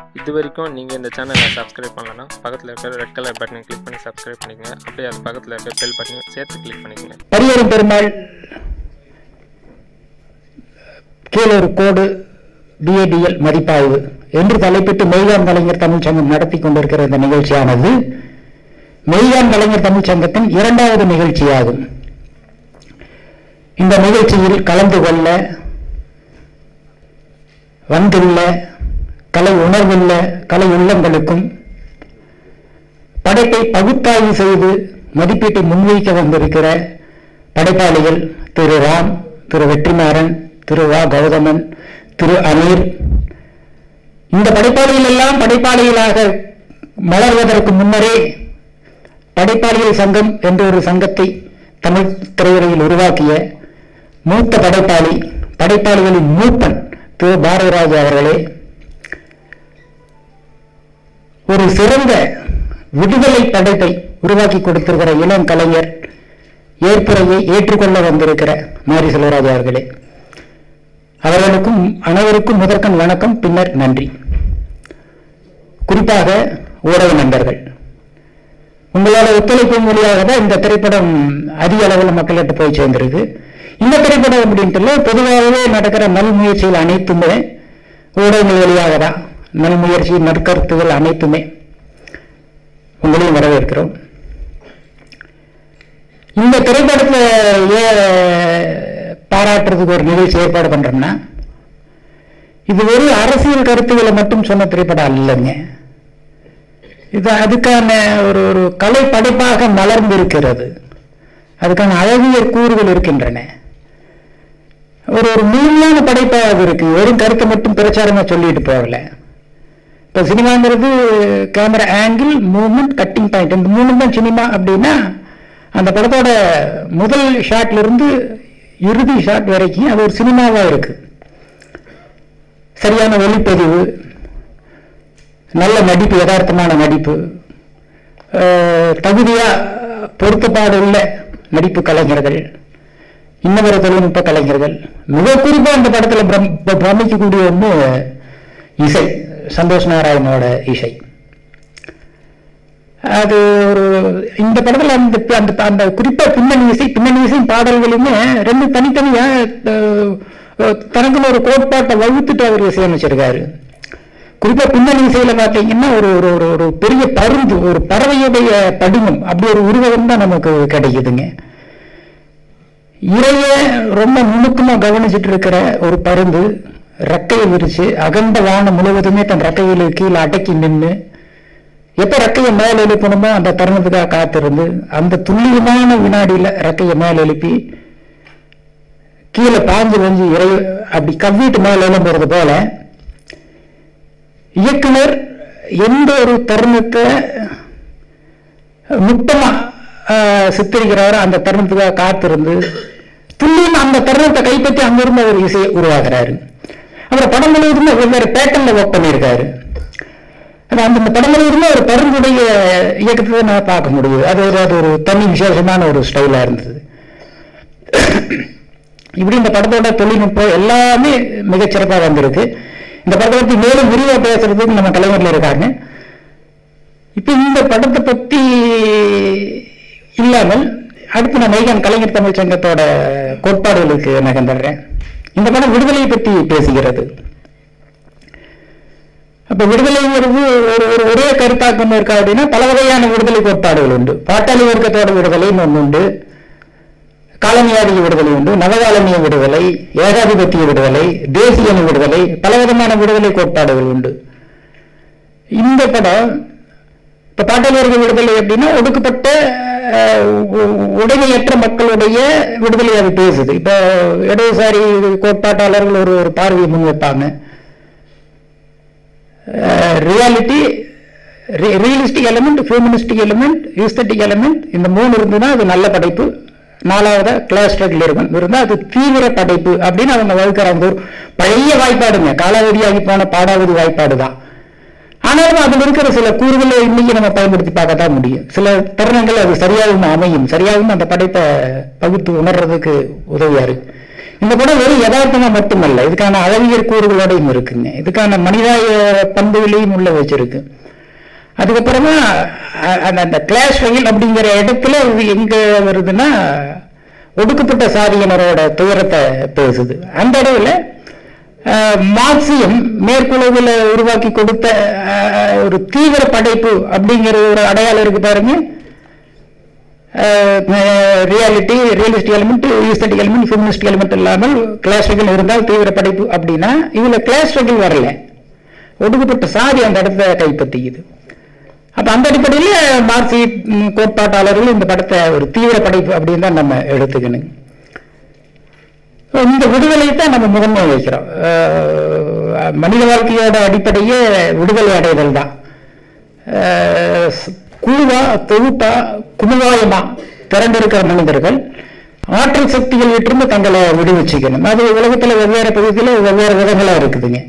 இது வரைக்கும் நீங்கள் இந்த சேனலை சப்ஸ்கிரைப் பண்ணலன்னா பக்கத்தில் இருக்கிற ரெட் கலர் பட்டனை கிளிக் பண்ணி சப்ஸ்கிரைப் பண்ணிக்கங்க அப்படியே அது பக்கத்தில் இருக்க பெல் பட்டனையும் சேர்த்து கிளிக் பண்ணிக்கங்க பரியரும் பெருமாள் கீழே ஒரு கோடு பிஏடிஎல் மதிப்பாய்வு என்று தலைப்பிட்டு மெய்கான் கலைஞர் தமிழ் சங்கம் நடத்தி கொண்டிருக்கிற இந்த நிகழ்ச்சியானது மெய்கான் கலைஞர் தமிழ் சங்கத்தின் இரண்டாவது நிகழ்ச்சியாகும் இந்த நிகழ்ச்சியில் கலந்து கொள்ள வந்துள்ள கலை உணர்வுள்ள கலை உள்ளங்களுக்கும் படைப்பை பகுத்தாய்வு செய்து மதிப்பீட்டை முன்வைக்க வந்திருக்கிற படைப்பாளிகள் திரு ராம் திரு வெற்றிமாறன் திரு வா கௌதமன் திரு அமீர் இந்த படைப்பாளிகள் எல்லாம் படைப்பாளிகளாக மலர்வதற்கு முன்னரே படைப்பாளிகள் சங்கம் என்ற ஒரு சங்கத்தை தமிழ் திரையுறையில் உருவாக்கிய மூத்த படைப்பாளி படைப்பாளிகளின் மூப்பன் திரு பாரதிராஜ் அவர்களே ஒரு சிறந்த விடுதலை படைப்பை உருவாக்கி கொடுத்திருக்கிற இளம் கலைஞர் ஏற்புரையை ஏற்றுக்கொள்ள வந்திருக்கிற மாரி செல்வராஜ் அவர்களே அவர்களுக்கும் அனைவருக்கும் முதற்கண் வணக்கம் பின்னர் நன்றி குறிப்பாக ஊடக நண்பர்கள் உங்களோட ஒத்துழைப்பு மூலியாக தான் இந்த திரைப்படம் அதிக அளவில் மக்கள்கிட்ட போய் சேர்ந்திருக்கு இந்த திரைப்படம் அப்படின்ட்டு இல்லை, பொதுவாகவே நடக்கிற நல் முயற்சிகள் அனைத்துமே ஊடகங்கள் வழியாக தான் நல் முயற்சி நற்கருத்துகள் அனைத்துமே உங்களையும் வரவேற்கிறோம் இந்த திரைப்படத்துல ஏன் பாராட்டுறதுக்கு ஒரு நிகழ்ச்சி ஏற்பாடு பண்றோம்னா இது ஒரு அரசியல் கருத்துக்களை மட்டும் சொன்ன திரைப்படம் இல்லைங்க இது அதுக்கான ஒரு ஒரு கலை படைப்பாக மலர்ந்து இருக்கிறது அதுக்கான அழகியல் கூறுகள் இருக்கின்றன ஒரு ஒரு முழுமையான படைப்பாக அது இருக்கு வெறும் கருத்தை மட்டும் பிரச்சாரமா சொல்லிட்டு போகல இப்போ சினிமாங்கிறது camera angle movement cutting point இந்த மூணு தான் சினிமா அப்படின்னா அந்த படத்தோட முதல் ஷாட்ல இருந்து இறுதி ஷாட் வரைக்கும் அது ஒரு சினிமாவா இருக்கு சரியான ஒளிப்பதிவு நல்ல நடிப்பு யதார்த்தமான நடிப்பு அஹ், தகுதியா பொருத்தப்பாடு உள்ள நடிப்பு கலைஞர்கள் இன்னவர தொழில்நுட்ப கலைஞர்கள் மிக குறிப்பா இந்த படத்துல பிரம்- ப- பிரமிக்கக்கூடிய ஒண்ணு இசை சந்தோஷ் நாராயணோட இசை அது ஒரு இந்த படத்துல அந்த அந்த அந்த குறிப்பா பின்னணி இசை பின்னணி இசை பாடல்களுமே ரெண்டு தனித்தனியா அஹ், அஹ், தனக்குன்னு ஒரு கோட்பாட்டை வகுத்துட்டு அவர் இசையமைச்சிருக்காரு குறிப்பா பின்னணி இசையில பாத்தீங்கன்னா ஒரு ஒரு ஒரு ஒரு பெரிய பருந்து ஒரு பறவையுடைய படிமம் அப்படி ஒரு உருவகம் தான் நமக்கு கிடைக்குதுங்க இறைய ரொம்ப நுணுக்கமா கவனிச்சிட்டு இருக்கிற ஒரு பருந்து ரெக்கையை விரிச்சு அகண்ட வானம் முழுவதுமே தன் ரெக்கையில கீழே அடக்கி நின்று எப்ப ரெக்கையை மேல் எழுப்பணுமோ அந்த தருணத்துக்காக காத்திருந்து அந்த துல்லியமான வினாடியில ரெக்கையை மேல் எழுப்பி கீழே பாஞ்சு வஞ்சு இறை அப்படி கவ்விட்டு மேல் எழும்புறது போல இயக்குனர் எந்த ஒரு தருணத்தை நுட்பமா ஆஹ், சித்தரிக்கிறாரோ அந்த தருணத்துக்காக காத்திருந்து துல்லியம் அந்த தருணத்தை கைப்பற்றி அங்கிருந்து அவர் இசையை உருவாக்குறாரு அப்புறம் படம் முழுவதுமே வெவ்வேறு பேட்டர்ல ஒர்க் பண்ணியிருக்காரு அது அந்த அந்த படம் முழுவதுமே ஒரு பருந்துடைய இயக்கத்தை நான் பார்க்க முடியுது அது ஒரு அது ஒரு தனி விசேஷமான ஒரு ஸ்டைலா இருந்தது இப்படி இந்த படத்தோட தொழில்நுட்பம் எல்லாமே மிகச்சிறப்பாக வந்திருக்கு இந்த படத்தை பத்தி மேலும் விரிவா பேசுறதுக்கு நம்ம கலைஞர்ல இருக்காங்க இப்ப இந்த படத்தை பத்தி இல்லாமல் அடுத்து நான் மைகான் கலைஞர் தமிழ் சங்கத்தோட கோட்பாடுகளுக்கு நகர்ந்துடுறேன் இந்த படம் விடுதலையை பற்றி பேசுகிறது அப்ப விடுதலைங்கிறது ஒரு ஒரு ஒரே கருத்தாக்கம் இருக்கா அப்படின்னா பல வகையான விடுதலை கோட்பாடுகள் உண்டு பாட்டாளி வர்க்கத்தோட விடுதலைன்னு ஒன்று உண்டு காலனியாதிக விடுதலை உண்டு நவகாலனிய விடுதலை ஏகாதிபத்திய விடுதலை தேசிய அணி விடுதலை பலவிதமான விடுதலை கோட்பாடுகள் உண்டு இந்த படம் இப்ப பாட்டாளியர்கள் விடுதலை அப்படின்னா ஒடுக்கப்பட்ட அஹ், உ- உடைமையற்ற மக்களுடைய விடுதலை அது பேசுது இப்ப இடதுசாரி கோட்பாட்டாளர்கள் ஒரு ஒரு பார்வையை முன்வைப்பாங்க reality realistic element humanistic element aesthetic element இந்த மூணு இருந்துன்னா அது நல்ல படைப்பு நாலாவதா கிளாஸ் ஸ்ட்ரகிள் இருக்கும் இருந்தால் அது தீவிர படைப்பு அப்படின்னு அவங்க வகுக்கிறாங்க ஒரு பழைய வாய்ப்பாடுங்க காலாவதியாகி போன பாடாவதி வாய்ப்பாடு தான் ஆனாலும் அதில் இருக்கிற சில கூறுகளை இன்னைக்கு நம்ம பயன்படுத்தி பார்க்க தான் முடியும் சில தருணங்கள் அது சரியாகவும் அமையும் சரியாகவும் அந்த படைப்பை பகுத்து உணர்றதுக்கு உதவியா இருக்கு இந்த படம் வெறும் யதார்த்தமா மட்டுமல்ல இதுக்கான அழகியல் கூறுகளோடையும் இருக்குங்க இதுக்கான மனிதாய பண்புகளையும் உள்ள வச்சிருக்கு அதுக்கப்புறமா அ- அந்த அந்த கிளாஷ் ரயில் அப்படிங்கிற இடத்துல இது எங்க வருதுன்னா ஒடுக்கப்பட்ட சாதியினரோட துயரத்தை பேசுது அந்த இடத்துல அஹ், மார்க்சியம் மேற்குலகில் உருவாக்கி கொடுத்த அஹ், ஒரு தீவிர படைப்பு அப்படிங்கிற ஒரு அடையாளம் இருக்கு பாருங்க reality realistic element aesthetic element feministic element இல்லாமல் கிளாஸ் ஸ்ட்ரகிள் இருந்தால் தீவிர படைப்பு அப்படின்னா இதுல கிளாஸ் ஸ்ட்ரகிள் வரல ஒடுக்கப்பட்ட சாதி அந்த இடத்த கைப்பற்றிக்குது அப்ப அந்த அடிப்படையில் மார்க்சி ம், கோட்பாட்டாளர்கள் இந்த படத்தை ஒரு தீவிர படைப்பு அப்படின்னு தான் நம்ம எடுத்துக்கணும் இந்த விடுதலை தான் நம்ம முதன்மை வைக்கிறோம் அஹ், மனித வாழ்க்கையோட அடிப்படையே விடுதலை அடைதல் தான் அஹ், ஸ்- குழுவா தொகுப்பா குமுகாயமா திரண்டிருக்கிற மனிதர்கள் ஆற்றல் சக்திகள் விட்டிருந்து தங்களை விடுவிச்சுக்கணும் அது உலகத்துல வெவ்வேறு பகுதியில் வெவ்வேறு விதங்களா இருக்குதுங்க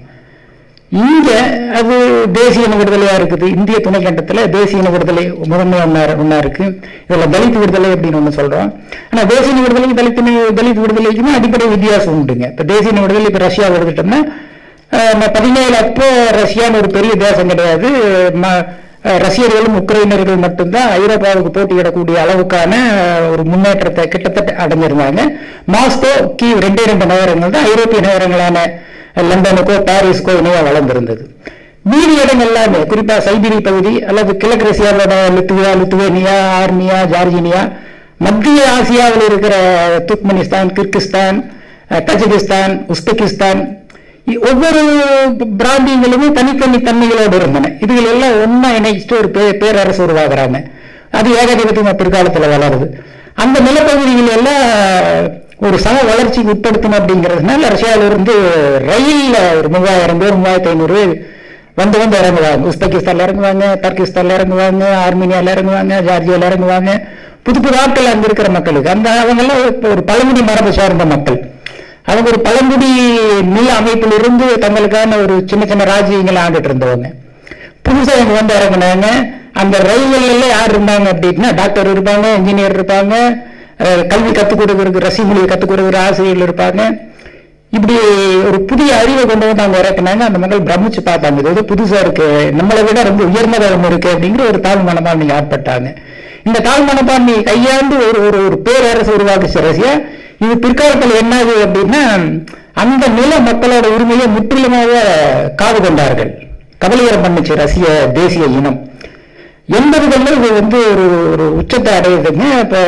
இங்க அது தேசிய இன விடுதலையா இருக்குது இந்திய துணைக்கண்டத்துல தேசிய இன விடுதலை முதன்மை ஒண்ணா ஒண்ணா இருக்கு இதுல தலித் விடுதலை அப்படின்னு ஒண்ணு சொல்றோம் ஆனா தேசிய இன விடுதலைக்கு தலித் இன- தலித் விடுதலைக்குமே அடிப்படை வித்தியாசம் உண்டுங்க இப்ப தேசிய இன விடுதலை இப்ப ரஷ்யா எடுத்துட்டோம்னா அஹ், நம்ம பதினேழு அப்போ ரஷ்யான்னு ஒரு பெரிய தேசம் கிடையாது ம- அஹ், ரஷ்யர்களும் உக்ரைனர்கள் மட்டும்தான் ஐரோப்பாவுக்கு போட்டியிடக்கூடிய அளவுக்கான அஹ், ஒரு முன்னேற்றத்தை கிட்டத்தட்ட அடைஞ்சிருந்தாங்க மாஸ்கோ கீவ் ரெண்டே ரெண்டு நகரங்கள் தான் ஐரோப்பிய நகரங்களான லண்டனுக்கோ பாரிஸ்க்கோ இணையா வளர்ந்திருந்தது மீதி இடம் எல்லாமே குறிப்பா சைபீரிய பகுதி அல்லது கிழக்கு ரஷ்யாவோட லித்துவியா லித்துவேனியா ஆர்மியா ஜார்ஜினியா மத்திய ஆசியாவில் இருக்கிற துர்க்மெனிஸ்தான் கிர்கிஸ்தான் அஹ், தஜிகிஸ்தான் உஸ்பெகிஸ்தான் இ- ஒவ்வொரு பிராந்தியங்களுமே தனித்தனி தன்மைகளோடு இருந்தன இதுகள் எல்லாம் ஒன்னா இணைச்சிட்டு ஒரு பே- பேரரசு உருவாகுறாங்க அது ஏகாதிபத்தியம் பிற்காலத்துல வளருது அந்த நிலப்பகுதிகள் எல்லாம் ஒரு சம வளர்ச்சிக்கு உட்படுத்தணும் அப்படிங்கிறதுனால ரஷ்யாவில இருந்து ரயில்ல ஒரு மூவாயிரம் பேர் மூவாயிரத்தி ஐநூறு பேர் வந்து வந்து இறங்குவாங்க உஸ்பெகிஸ்தான்ல இறங்குவாங்க தர்கிஸ்தான்ல இறங்குவாங்க ஆர்மீனியால இறங்குவாங்க ஜார்ஜியால இறங்குவாங்க புது புது ஆட்கள் அங்க இருக்கிற மக்களுக்கு அந்த அவங்கெல்லாம் இப்ப ஒரு பழங்குடி மரபு சார்ந்த மக்கள் அவங்க ஒரு பழங்குடி நில அமைப்பில் இருந்து தங்களுக்கான ஒரு சின்ன சின்ன ராஜ்யங்களை ஆண்டுட்டு இருந்தவங்க புதுசா இங்க வந்து இறங்குனாங்க அந்த ரயில்கள்ல யார் இருந்தாங்க அப்படின்னா டாக்டர் இருப்பாங்க இன்ஜினியர் இருப்பாங்க அஹ் கல்வி கத்துக் கொடுக்கறதுக்கு ரசி மொழியை கத்துக் கொடுக்குற ஆசிரியர்கள் இருப்பாங்க இப்படி ஒரு புதிய அறிவை கொண்டு வந்து அவங்க இறக்குனாங்க அந்த மக்கள் பிரமிச்சு பார்த்தாங்க இது ஏதோ புதுசா இருக்கு நம்மளை விட ரொம்ப உயர்ந்த தரம் இருக்கு அப்படிங்கிற ஒரு தாழ் மனப்பான்மை ஆட்பட்டாங்க இந்த தாழ் மனப்பான்மை கையாண்டு ஒரு ஒரு ஒரு பேரரசு உருவாக்குச்சு ரஷ்யா இது பிற்காலத்தில் என்னது அப்படின்னா அந்த நில மக்களோட உரிமையை முற்றிலுமாக காவு கொண்டார்கள் கபலீகரம் பண்ணுச்சு ரஷ்ய தேசிய இனம் எண்பதுகளில் இது வந்து ஒரு ஒரு உச்சத்தை அடையுதுங்க இப்போ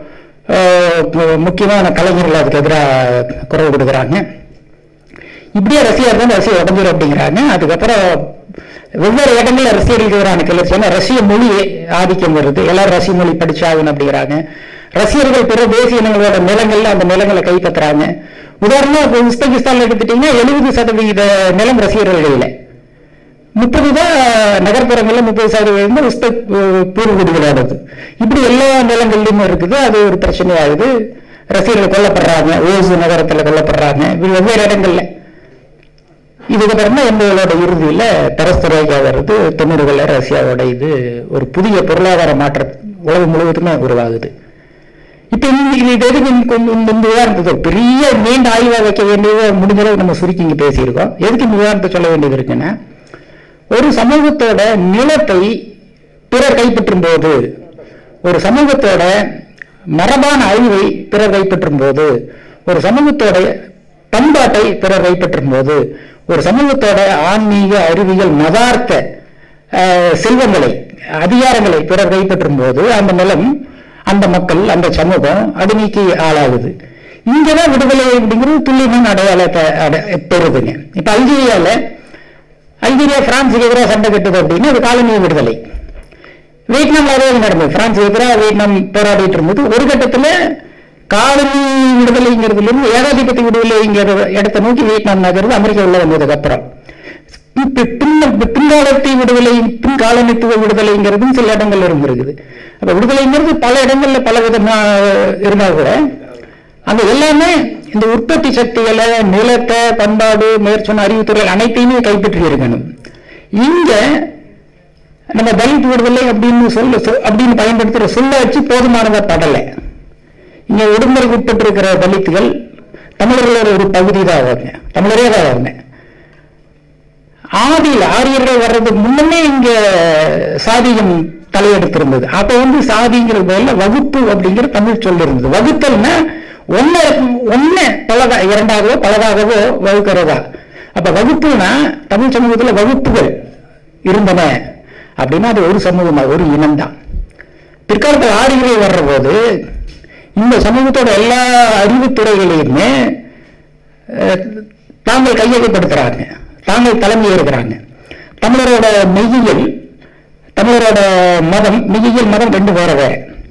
அஹ், இப்போ முக்கியமான கலைஞர்கள் அதுக்கு எதிராக குரல் கொடுக்குறாங்க இப்படியே ரஷ்யா இருந்தால் ரஷ்யா உடஞ்சிரும் அப்படிங்கிறாங்க அதுக்கப்புறம் வெவ்வேறு இடங்கள்ல ரஷ்யர்களுக்கு எதிரான கிளர்ச்சி ஏன்னா ரஷ்ய மொழி ஆதிக்கம் வருது எல்லாரும் ரஷ்ய மொழி படிச்சாகணும் அப்படிங்கிறாங்க ரஷ்யர்கள் பிற தேசிய இனங்களோட நிலங்கள்ல அந்த நிலங்களை கைப்பற்றுறாங்க உதாரணமா இப்போ உஸ்பெகிஸ்தான்ல எடுத்துட்டீங்கன்னா எழுபது சதவீத நிலம் ரஷ்யர்கள் கையில முப்பது தான் நகர்ப்புறங்கள்ல முப்பது சதவீதம் தான் உஸ்பெக் அஹ், பூர்வகுடிகளோடது இப்படி எல்லா நிலங்கள்லயும் இருக்குது அது ஒரு பிரச்சனையாகுது ரசிகர்கள் கொல்லப்படுறாங்க ஓசு நகரத்துல கொல்லப்படுறாங்க இப்படி வெவ்வேறு இடங்கள்ல இதுக்கப்புறமா எண்பதுகளோட இறுதியில பெரஸ்தரோய்கா வருது தொண்ணூறுகள்ல ரஷ்யாவோட இது ஒரு புதிய பொருளாதார மாற்றம் உலகம் முழுவதுமே உருவாகுது இப்ப இந்த இது இது எதுக்கு இந்த கொஞ்சம் இந்த இந்த உதாரணத்துக்கு ஒரு பெரிய நீண்ட ஆய்வா வைக்க வேண்டியது முடிஞ்ச அளவுக்கு நம்ம சுருக்கி இங்க பேசியிருக்கோம் எதுக்கு இந்த உதாரணத்தை சொல்ல வேண்டியது இருக்குன்னா ஒரு சமூகத்தோட நிலத்தை பிறர் கைப்பற்றும் போது ஒரு சமூகத்தோட மரபான அழிவை பிறர் கைப்பற்றும் போது ஒரு சமூகத்தோட பண்பாட்டை பிறர் கைப்பற்றும் போது ஒரு சமூகத்தோட ஆன்மீக அறிவியல் மதார்த்த அஹ், செல்வங்களை அதிகாரங்களை பிறர் கைப்பற்றும் போது அந்த நிலம் அந்த மக்கள் அந்த சமூகம் அடிமைக்கு ஆளாகுது இங்கதான் விடுதலை அப்படிங்கிறது துல்லியமான அடையாளத்தை அடை- பெறுதுங்க இப்ப அல்ஜீரியால அல்ஜீரியா பிரான்ஸுக்கு எதிராக சண்டை கட்டுது அப்படின்னா அது காலனி விடுதலை வியட்நாம்ல அதே நடந்தது பிரான்ஸுக்கு எதிராக வியட்நாம் போராடிட்டு இருந்தது ஒரு கட்டத்துல காலனி விடுதலைங்கிறதுல இருந்து ஏகாதிபத்திய விடுதலைங்கிற இடத்தை நோக்கி வியட்நாம் நகர்ந்து அமெரிக்கா உள்ள வந்ததுக்கு அப்புறம் இப்ப பின்ன பின்காலத்தை விடுதலை பின்காலனித்துவ விடுதலைங்கிறதும் சில இடங்கள்ல இருந்திருக்குது அப்ப விடுதலைங்கிறது பல இடங்கள்ல பல விதமா இருந்தா கூட அங்க எல்லாமே இந்த உற்பத்தி சக்திகளை நிலத்தை பண்பாடு மேற்சொன்ன அறிவுத்துறைகள் அனைத்தையுமே கைப்பற்றி இருக்கணும் இங்க நம்ம தலித் விடுதலை அப்படின்னு சொல்ல சொ- அப்படின்னு பயன்படுத்துற சொல்ல வச்சு போதுமானதா படலை இங்க விடுமுறைக்கு உட்பட்டு இருக்கிற தலித்துகள் தமிழர்களோட ஒரு பகுதி தான் அவங்க தமிழரே தான் அவங்க ஆதியில் ஆரியர்கள் வர்றதுக்கு முன்னமே இங்க சாதியம் தலையெடுத்திருந்தது அப்ப வந்து சாதிங்கிற பதில வகுப்பு அப்படிங்கிற தமிழ் சொல் இருந்தது வகுத்தல்னா ஒன்ன ஒன்ன பலதா இரண்டாகவோ பலதாகவோ வகுக்கிறதா அப்ப வகுப்புனா தமிழ் சமூகத்துல வகுப்புகள் இருந்தன அப்படின்னா அது ஒரு சமூகமா ஒரு இனம்தான் பிற்காலத்தில் ஆரியர்கள் வர்ற போது இந்த சமூகத்தோட எல்லா அறிவுத்துறைகளையுமே அஹ், தாங்கள் கையகப்படுத்துறாங்க தாங்கள் தலைமை ஏற்கிறாங்க தமிழரோட மெய்யியல் தமிழரோட மதம் மெய்யியல் மதம் ரெண்டு வேற வேற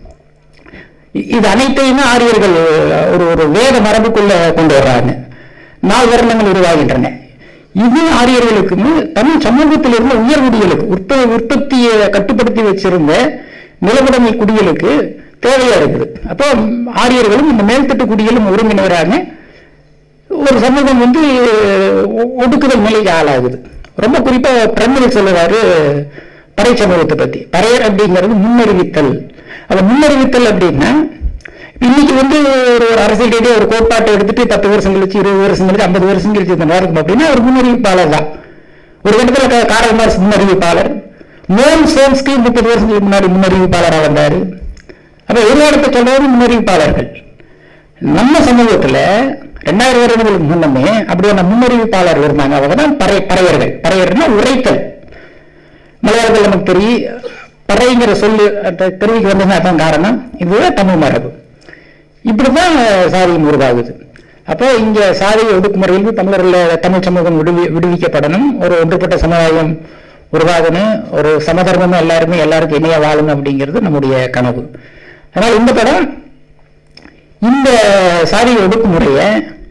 இ- இது அனைத்தையுமே ஆரியர்கள் ஒரு ஒரு வேத மரபுக்குள்ள கொண்டு வர்றாங்க நால் வருணங்கள் உருவாகின்றன இது ஆரியர்களுக்கும் தமிழ் சமூகத்தில் இருந்த உயர்குடிகளுக்கு உற்ப உற்பத்தியை கட்டுப்படுத்தி வச்சிருந்த நிலவுடைமை குடிகளுக்கு தேவையா இருக்குது அப்போ ஆரியர்களும் இந்த மேல்தட்டு குடிகளும் ஒருங்கிணைறாங்க ஒரு சமூகம் வந்து ஒ- ஒடுக்குதல் நிலைக்கு ஆளாகுது ரொம்ப குறிப்பா பிரமிழ் சொல்லுவாரு பறை சமூகத்தை பத்தி பறையர் அப்படிங்கிறது முன்னறிவித்தல் அப்ப முன்னறிவித்தல் அப்படின்னா இன்னைக்கு வந்து ஒரு ஒரு அரசியல் ரீதியா ஒரு கோட்பாட்டை எடுத்துட்டு பத்து வருஷம் கழிச்சு இருபது வருஷம் கழிச்சு ஐம்பது வருஷம் கழிச்சு இது நடக்கும் அப்படின்னா ஒரு முன்னறிவிப்பாளர் தான் ஒரு கட்டத்தில் கா- காரல் மார்க்ஸ் முன்னறிவிப்பாளர் நோம் சோம்ஸ்கி முப்பது வருஷத்துக்கு முன்னாடி முன்னறிவிப்பாளராக வந்தாரு அப்ப எதிர்காலத்தை சொல்றது முன்னறிவிப்பாளர்கள் நம்ம சமூகத்துல ரெண்டாயிரம் வருடங்களுக்கு முன்னமே அப்படியான முன்னறிவிப்பாளர் இருந்தாங்க அவங்க தான் பறை பறையர்கள் பறையர்னா உரைத்தல் மலையாளத்தில் நமக்கு தெரியும் பறைங்கிற சொல்லு அந்த தெரிவிக்க வந்ததுன்னா அதான் காரணம் இதுதான் தமிழ் மரபு இப்படிதான் சாதியம் உருவாகுது அப்போ இங்க சாதி ஒடுக்குமுறையில் தமிழர்கள் தமிழ் சமூகம் விடுவி விடுவிக்கப்படணும் ஒரு ஒன்றுபட்ட சமுதாயம் உருவாகணும் ஒரு சமதர்மமும் எல்லாருமே எல்லாருக்கும் இணைய வாழணும் அப்படிங்கிறது நம்முடைய கனவு அதனால் இந்த படம் இந்த சாதி ஒடுக்குமுறையை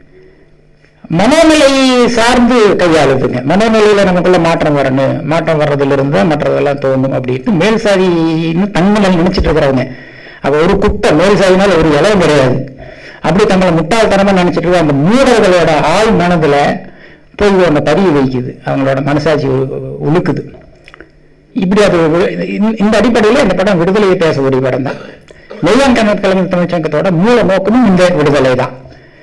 மனோநிலை சார்ந்து கையாளுதுங்க மனோநிலையில நமக்குள்ள மாற்றம் வரணும் மாற்றம் வர்றதிலிருந்து மற்றதெல்லாம் தோணும் அப்படின்ட்டு மேல் சாதின்னு தங்களை நினைச்சிட்டு இருக்கிறவங்க அவ ஒரு குட்டை மேல் சாதினால ஒரு இலவும் கிடையாது அப்படி தங்களை முட்டாள்தனமா நினைச்சிட்டு இருக்க அந்த மூடர்களோட ஆள் மனதுல போய் அந்த பதிவு வைக்குது அவங்களோட மனசாட்சி உ- உழுக்குது இப்படி அது ஒரு- இந்த- இந்த அடிப்படையில் இந்த படம் விடுதலையை பேசக்கூடிய படம் தான் மெய்யான் கண்ணத் கலைஞர் தமிழ்ச் சங்கத்தோட மூல நோக்கமும் இந்த விடுதலை தான்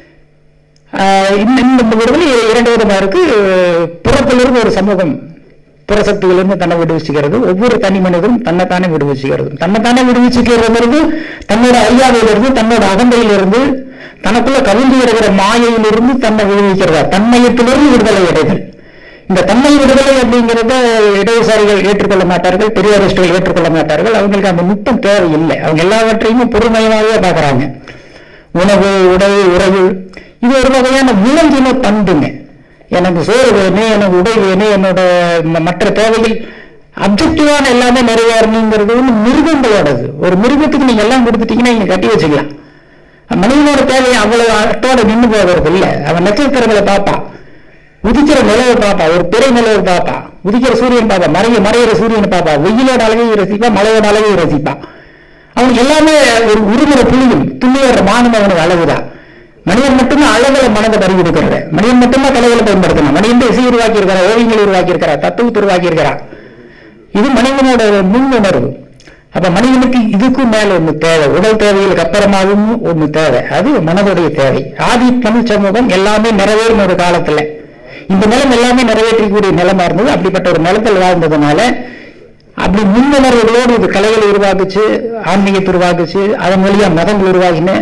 ஆஹ் இந்த இந்த இந்த விடுதலை இரண்டு விதமா இருக்கு புறத்திலிருந்து ஒரு சமூகம் புறசக்திகளிலிருந்து தன்னை விடுவிச்சுக்கிறது ஒவ்வொரு தனி மனிதரும் தன்னைத்தானே விடுவிச்சுக்கிறது தன்னைத்தானே விடுவிச்சுக்கிறது தன்னோட அறியாமையிலிருந்து தன்னோட அகந்தையிலிருந்து தனக்குள்ள கவிழ்ந்து வருகிற மாயையிலிருந்து தன்னை விடுவிக்கிறதா தன்மையத்திலிருந்து விடுதலை அடைதல் இந்த தன்மை விடுதலை அப்படிங்கிறத இடதுசாரிகள் ஏற்றுக்கொள்ள மாட்டார்கள் பெரியாரிஸ்டுகள் ஏற்றுக்கொள்ள மாட்டார்கள் அவங்களுக்கு அந்த நுட்பம் தேவையில்லை அவங்க எல்லாவற்றையுமே பொறுமையாகவே பார்க்கறாங்க உணவு உடை உறவு இது ஒரு வகையான விலங்கின பண்புங்க எனக்கு சோறு வேணும் எனக்கு உடை வேணும் என்னோட ம- மற்ற தேவைகள் அப்ஜெக்டிவான எல்லாமே நிறைவேறணுங்கிறது வந்து மிருகங்களோடது ஒரு மிருகத்துக்கு நீங்க எல்லாம் கொடுத்துட்டீங்கன்னா நீங்க கட்டி வச்சுக்கலாம் மனிதனோட தேவை அவ்வளவு அட்டோட நின்று போகிறது இல்ல அவன் நட்சத்திரங்களை பார்ப்பான் உதிக்கிற நிலவை பார்ப்பா ஒரு பிறை நிலவை பார்ப்பா உதிக்கிற சூரியன் பார்ப்பா மறைய மறையிற சூரியனை பார்ப்பா வெயிலோட அழகையும் ரசிப்பா மழையோட அழகையும் ரசிப்பா அவனுக்கு எல்லாமே ஒரு உருமுறை புள்ளியும் துள்ளி வர்ற மானம் அவனுக்கு அழகுதான் மனிதன் மட்டுமே அழகுல மனதை பறி கொடுக்கிறது மனிதன் மட்டும்தான் கலைகளை பயன்படுத்தணும் மனிதன் இசை உருவாக்கி இருக்கிறார் ஓவியங்களை உருவாக்கி இருக்கிறார் தத்துவத்தை உருவாக்கி இருக்கிறார் இது மனிதனோட முன் உணர்வு அப்ப மனிதனுக்கு இதுக்கும் மேல ஒண்ணு தேவை உடல் தேவைகளுக்கு அப்புறமாகவும் ஒண்ணு தேவை அது மனதுடைய தேவை ஆதி தமிழ் சமூகம் எல்லாமே நிறைவேறும் ஒரு காலத்துல இந்த நிலம் எல்லாமே நிறைவேற்றக்கூடிய நிலமா இருந்தது அப்படிப்பட்ட ஒரு நிலத்தில் வாழ்ந்ததுனால அப்படி முன்னுணர்வுகளோடு இது கலைகளை உருவாக்குச்சு ஆன்மீகத்தை உருவாக்குச்சு அதன் வழியா மதங்கள் உருவாகின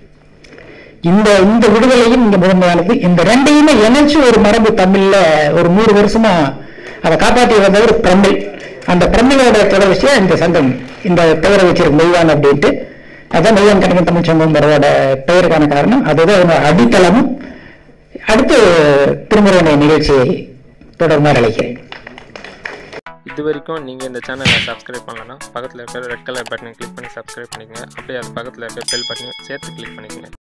இந்த இந்த விடுதலையும் இங்க முதன்மையானது இந்த ரெண்டையுமே இணைச்சு ஒரு மரபு தமிழ்ல ஒரு நூறு வருஷமா அதை காப்பாற்றி வந்தவர் பிரமிழ் அந்த பிரமிழோட தொடர்ச்சியா இந்த சங்கம் இந்த பெயரை வச்சிருக்கு மெய்வான் அப்படின்ட்டு அதான் மெய்வான் கணிதம் தமிழ் சங்கம்ங்கிறதோட பெயருக்கான காரணம் அதுதான் அதனோட அடித்தளமும் அடுத்து திருமுறை நிகழ்ச்சியை தொடர்ந்து அழைக்கிறேன் இது வரைக்கும் நீங்கள் இந்த சேனலை சப்ஸ்கிரைப் பண்ணலன்னா பக்கத்தில் இருக்கிற ரெட் கலர் பட்டனை கிளிக் பண்ணி சப்ஸ்கிரைப் பண்ணிக்கங்க அப்படியே அது பக்கத்தில் இருக்கிற பெல் பட்டனையும் சேர்த்து கிளிக் பண்ணிக்கங்க